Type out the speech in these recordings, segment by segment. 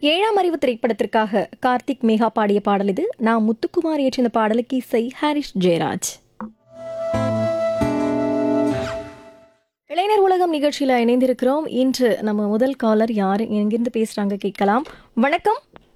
ஏழாம் அறிவு திரைப்படத்திற்காக கார்த்திக் மேகா பாடிய பாடல் இது நான் முத்துக்குமார் ஏற்றிய இந்த பாடலுக்கு இசை ஹாரிஸ் ஜெயராஜ் இளைஞர் உலகம் நிகழ்ச்சியில் இணைந்திருக்கிறோம் இன்று நம்ம முதல் காலர் யார் எங்கிருந்து பேசுறாங்க கேட்கலாம் வணக்கம்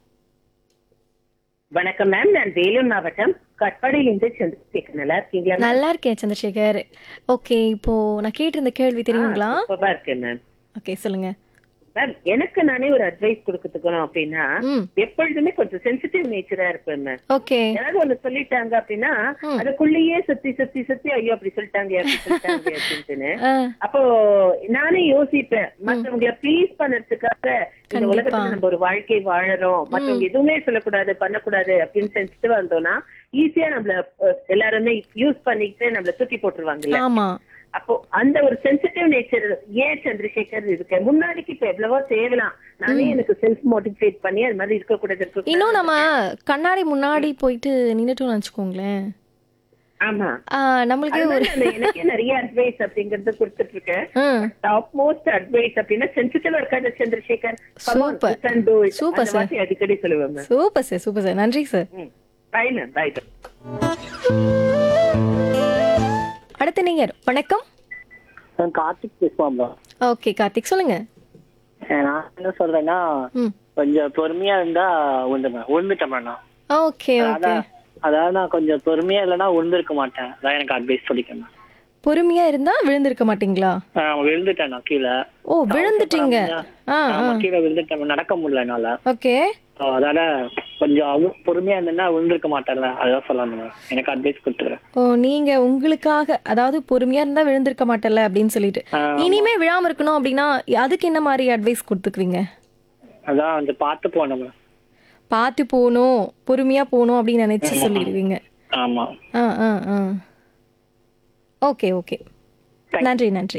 வணக்கம் மேம் நான் வேலூர் மாவட்டம் கட்பாடியிலிருந்து சந்திரசேகர் நல்லா இருக்கீங்களா நல்லா இருக்கேன் சந்திரசேகர் ஓகே இப்போ நான் கேட்டிருந்த கேள்வி தெரியுங்களா சூப்பரா இருக்கேன் மேம் ஓகே சொல்லுங்க மேம் எனக்கு நானே ஒரு அட்வைஸ் கொடுக்கறதுக்கணும் அப்படின்னா ம் எப்பொழுதுமே கொஞ்சம் சென்சிட்டிவ் நேச்சரா இருப்பேன் மேம் ஓகே யாராவது ஒண்ணு சொல்லிட்டாங்க அப்படின்னா அதுக்குள்ளேயே சுத்தி சுத்தி சுத்தி ஐயோ அப்படி சொல்லிட்டாங்க அப்படி சொல்லிட்டாங்க அப்படின்ட்டுன்னு ஆ அப்போ நானே யோசிப்பேன் மத்தவங்கள ப்ளீஸ் பண்ணறதுக்காக இந்த கண்டிப்பா. உலகத்துல நம்ம ஒரு வாழ்க்கை வாழறோம் மத்தவங்க எதுவுமே சொல்லக்கூடாது பண்ணக்கூடாது அப்படின்னு சென்சிட்டிவா இருந்தோம்னா ஈஸியா நம்மள அஹ், எல்லாருமே யூஸ் பண்ணிக்கிட்டு நம்மள தூக்கி போட்டுருவாங்கல்ல ஆமா அப்போ அந்த ஒரு சென்சிட்டிவ் நேச்சர் ஏன் சந்திரசேகர் இருக்கு முன்னாடிக்கு இப்ப எவ்வளவோ செய்யலாம் நானே எனக்கு செல்ஃப் மோட்டிவேட் பண்ணி அது மாதிரி இருக்கக்கூடாது இருக்கக்கூடாது. இன்னும் நம்ம கண்ணாடி முன்னாடி போயிட்டு நின்னுட்டோம்னு வச்சுக்கோங்களேன் ஆமா ஆ, நம்மளுக்கே அது ஒரு மாதிரி நான் எனக்கே நிறைய அட்வைஸ் அப்படிங்கறது கொடுத்துட்டு இருக்கேன் ஆ, டாப் மோஸ்ட் அட்வைஸ் அப்படின்னா சென்சிட்டிவா இருக்காது Chandrasekar Super. Super, super sir. அடிக்கடி சொல்லுவேன் ma'am super sir super sir நன்றி சார் பை மேம் பை அடுத்த நீங்க வணக்கம் நான் கார்த்திக் பேசுவாங்க ஓகே கார்த்திக் சொல்லுங்க நான் என்ன சொல்றேன்னா ம் கொஞ்சம் பொறுமையா இருந்தா உண்டுவேன் உழுந்துட்டேன் நான் ஓகே ஓகே அதான் அதாவது நான் கொஞ்சம் பொறுமையா இல்லைன்னா உழுந்திருக்க மாட்டேன் அதான் எனக்கு அட்வைஸ் சொல்லிக்கணும் பொறுமையா இருந்தா விழுந்திருக்க மாட்டீங்களா நான் விழுந்துட்டேன் நான் கீழே ஓ விழுந்துட்டீங்க ஆ ஆமா கீழே விழுந்துட்டேன் நடக்க முடியல என்னால ஓகே So, அதால கொஞ்சம் அவ- பொறுமையா இருந்தேன்னா விழுந்திருக்க மாட்டேன்ல அதான் சொல்லணும் எனக்கு அட்வைஸ் கொடுத்துறேன் ஓ நீங்க உங்களுக்காக அதாவது பொறுமையா இருந்தா விழுந்திருக்க மாட்டல அப்படின்னு சொல்லிட்டு இனிமே விழாம இருக்கணும் அப்படின்னா அதுக்கு என்ன மாதிரி அட்வைஸ் கொடுத்துக்குவீங்க அதான் வந்து பார்த்து போனோம் பார்த்து போகணும் பொறுமையா போகணும் அப்படின்னு நினைச்சு சொல்லிடுவீங்க ஆமா ஆ ஆ ஆ ஓகே ஓகே நன்றி நன்றி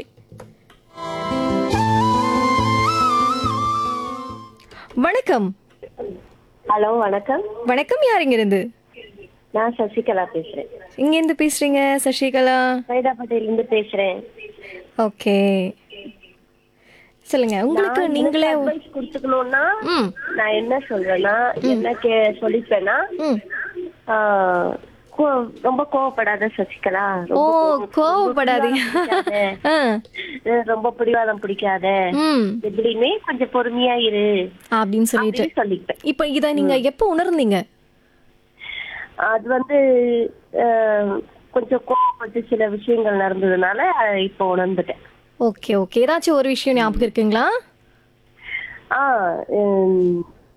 வணக்கம் ஹலோ வணக்கம் வணக்கம் யார் இங்க இருந்து நான் சசிகலா பேசுறேன் இங்க இருந்து பேசுறீங்க சசிகலா சைதாப்பேட்டையில இருந்து பேசுறேன் ஓகே சொல்லுங்க உங்களுக்கு நீங்களே அட்வைஸ் கொடுத்துக்கணும்னா ம் நான் என்ன சொல்றேன்னா என்ன கே சொல்லிப்பேன்னா ம் ஆ, கோ- ரொம்ப கோவப்படாத சசிகலா ஓ ரொம்ப கோவப்படாதீங்க ஆ அஹ் ரொம்ப பிடிவாதம் பிடிக்காத ம் எப்படியுமே கொஞ்சம் பொறுமையா இரு அப்படின்னு சொல்லிட்டு அப்படின்னு சொல்லிப்பேன் இப்போ இத நீங்க எப்போ உணர்ந்தீங்க அது வந்து அஹ், கொஞ்சம் கோவப்பட்டு சில விஷயங்கள் நடந்ததுனால அஹ், இப்போ உணர்ந்துட்டேன் ஓகே ஓகே ஏதாச்சும் ஒரு விஷயம் ஞாபகம் இருக்குங்களா ஆ உம்,